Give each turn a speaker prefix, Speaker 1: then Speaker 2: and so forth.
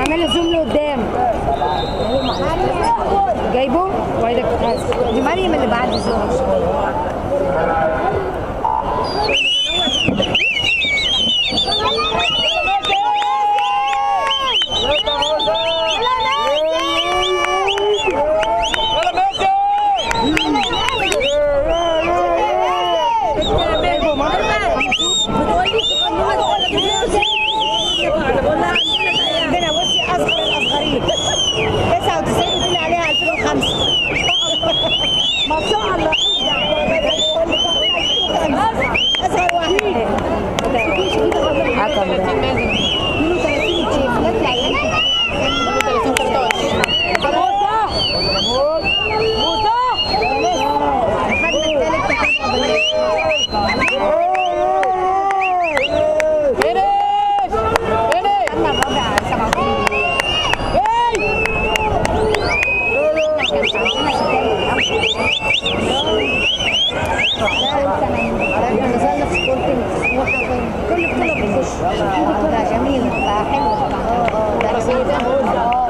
Speaker 1: اعمل له زوم لقدام جايبه وعيدك دي مريم اللي بعد زوم عندنا بصي اصغر الاصغرين 99 يقول عليها 2005 ما شاء الله اصغر واحد حكم ده 32 شيف لا تلاقي كل بطولة بتخش ده جميل ده حلو طبعا ده جميل